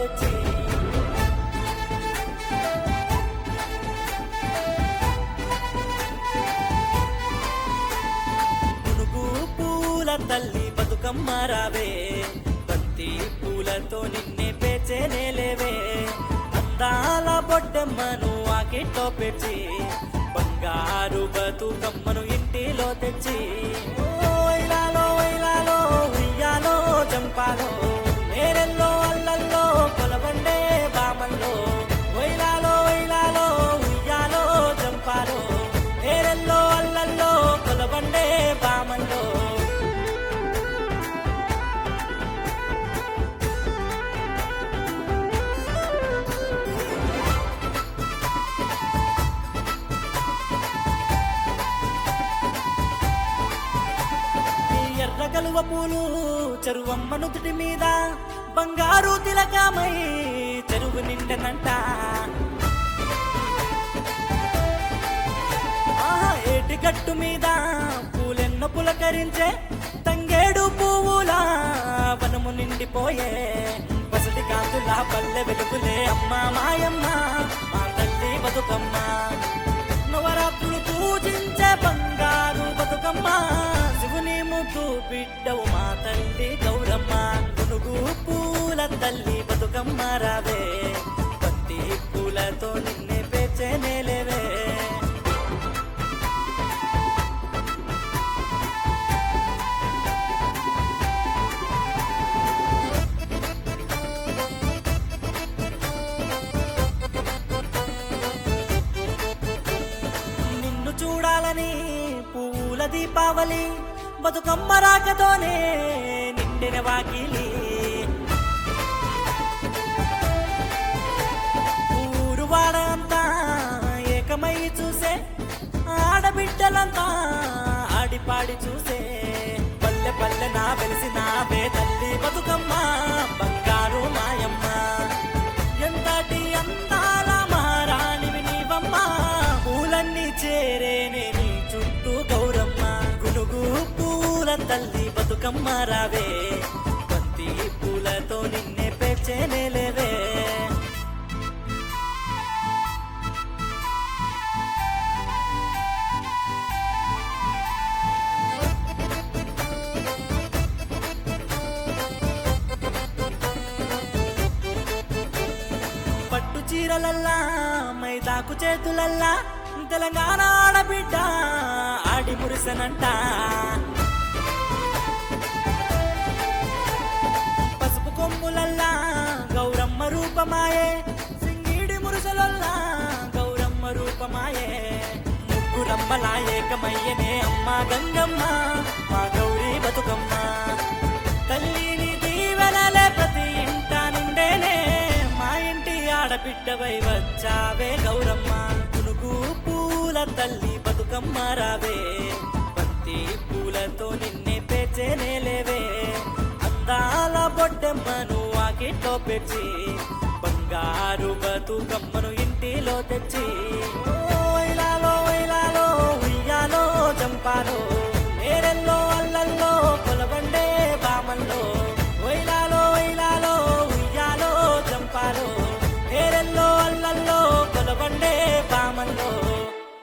తెచ్చి పునుగు పూల తల్లి బతుకమ్మ రావే బంతి పూలతో నిన్నే పేచేనే లేవే అందాల బొడ్డమ్మను ఆకిట్లో పెట్టి బంగారు బతుకమ్మను ఇంటిలో తెచ్చి ఓ ఇలాలో ఇలాలో ఉయ్యాలో చంపాలో నేరెల్లో అల్లల్లో కొలబండే బామల్లో వైలాలో వైలాలో ఉయ్యాలో చంపాలో నేరెల్లో అల్లల్లో కొలబండే బామల్లో ఈ ఎర్ర కలువ పూలు చెరువమ్మ నుదుటి మీద బంగారు తిలకమై చెరువు నిండనంట ఆహా, ఏటి గట్టు మీద పూలెన్నో పులకరించే తంగేడు పువ్వుల వనము నిండిపోయే పసటి కాంతుల పల్లె వెలుగులే అమ్మ మాయమ్మ మా తల్లి బతుకమ్మ నవరాత్రులు పూజించే బంగారు బతుకమ్మ శివుని ముద్దు బిడ్డవు మా తల్లి గౌరమ్మ గునుగు పూల తల్లి బతుకమ్మ రావే పత్తి పూలతో నిన్నే పేర్చేనే లేవే నిన్ను చూడాలని పూల దీపావళి బతుకమ్మ రాకతోనే నిండిన వాకిలి ఊరు వాడంతా ఏకమై చూసే ఆడబిడ్డలంతా ఆడిపాడి చూసే పల్లె పల్లె నా వెలిసిన వే తల్లి బతుకమ్మ బంగారు మాయమ్మ ఎంతటి అందాల మహారాణివి నీవమ్మ పూలన్నీ చేరేనే నీ చుట్టూ గౌరమ్మ గునుగు పూల తల్లి బతుకమ్మ రావే బంతి పూలతో నిన్నే పేర్చేనే లేవే పట్టు చీరలల్లా మైదాకు చేతులల్లా తెలంగాణ ఆడబిడ్డ ఆడి మురిసనంట పసుపు కొమ్ములల్లా గౌరమ్మ రూపమాయే సింగిడి మురుసలల్లా గౌరమ్మ రూపమాయే ముగ్గురమ్మలా ఏకమయ్యనే అమ్మ గంగమ్మ మా గౌరీ బతుకమ్మ తల్లిని దీవెనలే ప్రతి ఇంట నిండేనే మా ఇంటి ఆడబిడ్డవై వచ్చావే గౌరమ్మ పునుగు పూల తల్లి బతుకమ్మ రావే బంతి పూలతో నిన్నే పేర్చేనే లేవే అందాల బొడ్డమ్మను ఆకిట్లో పెట్టి బంగారు బతుకమ్మను ఇంటిలో తెచ్చి ఓ వైలాలో వైలాలో ఉయ్యాలో చంపాలో